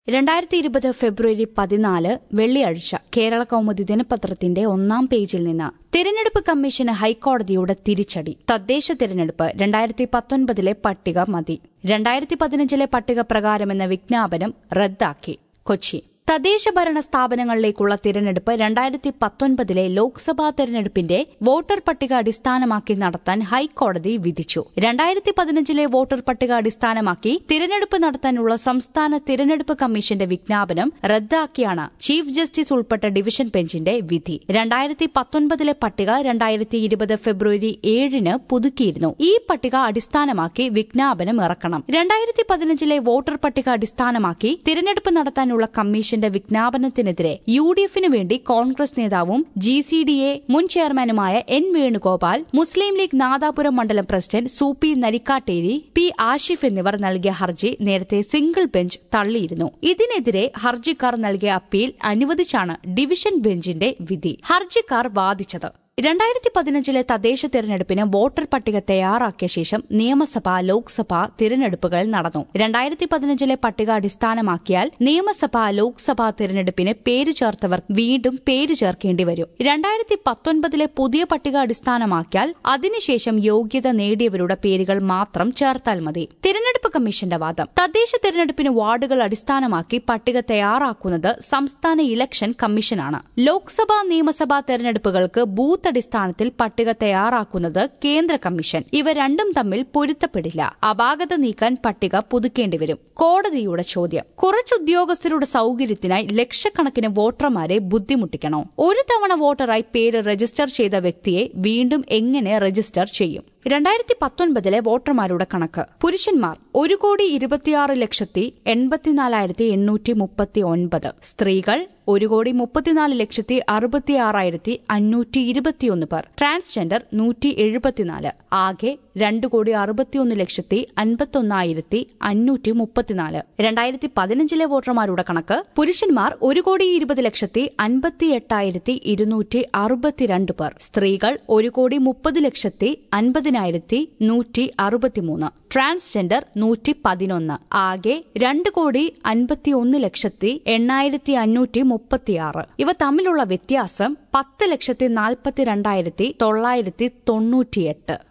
രണ്ടായിരത്തി ഇരുപത് ഫെബ്രുവരി പതിനാല് വെള്ളിയാഴ്ച കേരള കൗമുദി ദിനപത്രത്തിന്റെ ഒന്നാം പേജിൽ നിന്ന് തിരഞ്ഞെടുപ്പ് കമ്മീഷന് ഹൈക്കോടതിയുടെ തിരിച്ചടി തദ്ദേശ തിരഞ്ഞെടുപ്പ് രണ്ടായിരത്തി പത്തൊൻപതിലെ പട്ടിക മതി രണ്ടായിരത്തി പതിനഞ്ചിലെ പട്ടിക പ്രകാരമെന്ന വിജ്ഞാപനം റദ്ദാക്കി കൊച്ചി തദ്ദേശ ഭരണ സ്ഥാപനങ്ങളിലേക്കുള്ള തിരഞ്ഞെടുപ്പ് രണ്ടായിരത്തി പത്തൊൻപതിലെ ലോക്സഭാ തെരഞ്ഞെടുപ്പിന്റെ വോട്ടർ പട്ടിക അടിസ്ഥാനമാക്കി നടത്താൻ ഹൈക്കോടതി വിധിച്ചു രണ്ടായിരത്തി പതിനഞ്ചിലെ വോട്ടർ പട്ടിക അടിസ്ഥാനമാക്കി തിരഞ്ഞെടുപ്പ് നടത്താനുള്ള സംസ്ഥാന തിരഞ്ഞെടുപ്പ് കമ്മീഷന്റെ വിജ്ഞാപനം റദ്ദാക്കിയാണ് ചീഫ് ജസ്റ്റിസ് ഉൾപ്പെട്ട ഡിവിഷൻ ബെഞ്ചിന്റെ വിധി രണ്ടായിരത്തി പത്തൊൻപതിലെ പട്ടിക രണ്ടായിരത്തി ഇരുപത് ഫെബ്രുവരി ഏഴിന് പുതുക്കിയിരുന്നു ഈ പട്ടിക അടിസ്ഥാനമാക്കി വിജ്ഞാപനം ഇറക്കണം രണ്ടായിരത്തി പതിനഞ്ചിലെ വോട്ടർ പട്ടിക അടിസ്ഥാനമാക്കി തിരഞ്ഞെടുപ്പ് നടത്താനുള്ള കമ്മീഷന്റെ വിജ്ഞാപനത്തിനെതിരെ യു ഡി എഫിനു വേണ്ടി കോൺഗ്രസ് നേതാവും ജി സി ഡി എ മുൻ ചെയർമാനുമായ എൻ വേണുഗോപാൽ മുസ്ലിം ലീഗ് നാദാപുരം മണ്ഡലം പ്രസിഡന്റ് സൂപ്പി നരിക്കാട്ടേരി പി ആഷിഫ് എന്നിവർ നൽകിയ ഹർജി നേരത്തെ സിംഗിൾ ബെഞ്ച് തള്ളിയിരുന്നു ഇതിനെതിരെ ഹർജിക്കാർ നൽകിയ അപ്പീൽ അനുവദിച്ചാണ് ഡിവിഷൻ ബെഞ്ചിന്റെ വിധി ഹർജിക്കാർ വാദിച്ചത് രണ്ടായിരത്തി പതിനഞ്ചിലെ തദ്ദേശ തെരഞ്ഞെടുപ്പിന് വോട്ടർ പട്ടിക തയ്യാറാക്കിയ ശേഷം നിയമസഭ ലോക്സഭ തിരഞ്ഞെടുപ്പുകൾ നടന്നു രണ്ടായിരത്തി പതിനഞ്ചിലെ പട്ടിക അടിസ്ഥാനമാക്കിയാൽ നിയമസഭ ലോക്സഭാ തിരഞ്ഞെടുപ്പിന് പേര് ചേർത്തവർ വീണ്ടും പേര് ചേർക്കേണ്ടി വരും രണ്ടായിരത്തി പത്തൊൻപതിലെ പുതിയ പട്ടിക അടിസ്ഥാനമാക്കിയാൽ അതിനുശേഷം യോഗ്യത നേടിയവരുടെ പേരുകൾ മാത്രം ചേർത്താൽ മതി തിരഞ്ഞെടുപ്പ് കമ്മീഷന്റെ വാദം തദ്ദേശ തെരഞ്ഞെടുപ്പിന് വാർഡുകൾ അടിസ്ഥാനമാക്കി പട്ടിക തയ്യാറാക്കുന്നത് സംസ്ഥാന ഇലക്ഷൻ കമ്മീഷനാണ് ലോക്സഭാ നിയമസഭാ തെരഞ്ഞെടുപ്പുകൾക്ക് ബൂത്ത് അടിസ്ഥാനത്തിൽ പട്ടിക തയ്യാറാക്കുന്നത് കേന്ദ്ര കമ്മീഷൻ ഇവ രണ്ടും തമ്മിൽ പൊരുത്തപ്പെടില്ല അപാകത നീക്കാൻ പട്ടിക പുതുക്കേണ്ടി വരും കോടതിയുടെ ചോദ്യം കുറച്ച് ഉദ്യോഗസ്ഥരുടെ സൌകര്യത്തിനായി ലക്ഷക്കണക്കിന് വോട്ടർമാരെ ബുദ്ധിമുട്ടിക്കണോ ഒരു തവണ വോട്ടറായി പേര് രജിസ്റ്റർ ചെയ്ത വ്യക്തിയെ വീണ്ടും എങ്ങനെ രജിസ്റ്റർ ചെയ്യും രണ്ടായിരത്തി പത്തൊൻപതിലെ വോട്ടർമാരുടെ കണക്ക് പുരുഷന്മാർ ഒരു കോടി ഇരുപത്തിയാറ് ലക്ഷത്തി എൺപത്തിനാലായിരത്തി എണ്ണൂറ്റി മുപ്പത്തി ഒൻപത് സ്ത്രീകൾ ഒരു കോടി മുപ്പത്തിനാല് ലക്ഷത്തി അറുപത്തിയാറായിരത്തി അഞ്ഞൂറ്റി ഇരുപത്തിയൊന്ന് പേർ ട്രാൻസ്ജെൻഡർ നൂറ്റി എഴുപത്തിനാല് ആകെ രണ്ട് കോടി അറുപത്തിയൊന്ന് ലക്ഷത്തി അൻപത്തൊന്നായിരത്തി അഞ്ഞൂറ്റി മുപ്പത്തിനാല് രണ്ടായിരത്തി പതിനഞ്ചിലെ വോട്ടർമാരുടെ കണക്ക് പുരുഷന്മാർ ഒരു കോടി ഇരുപത് ലക്ഷത്തി അൻപത്തി എട്ടായിരത്തി ഇരുന്നൂറ്റി അറുപത്തിരണ്ട് പേർ സ്ത്രീകൾ ഒരു കോടി മുപ്പത് ലക്ഷത്തി അൻപതിനായിരത്തി നൂറ്റി അറുപത്തിമൂന്ന് ട്രാൻസ്ജെൻഡർ നൂറ്റി പതിനൊന്ന് ആകെ രണ്ട് കോടി അൻപത്തിയൊന്ന് ലക്ഷത്തി എണ്ണായിരത്തി അഞ്ഞൂറ്റി മുപ്പത്തിയാറ് ഇവ തമ്മിലുള്ള വ്യത്യാസം പത്ത് ലക്ഷത്തി നാൽപ്പത്തിരണ്ടായിരത്തി തൊള്ളായിരത്തി തൊണ്ണൂറ്റിയെട്ട്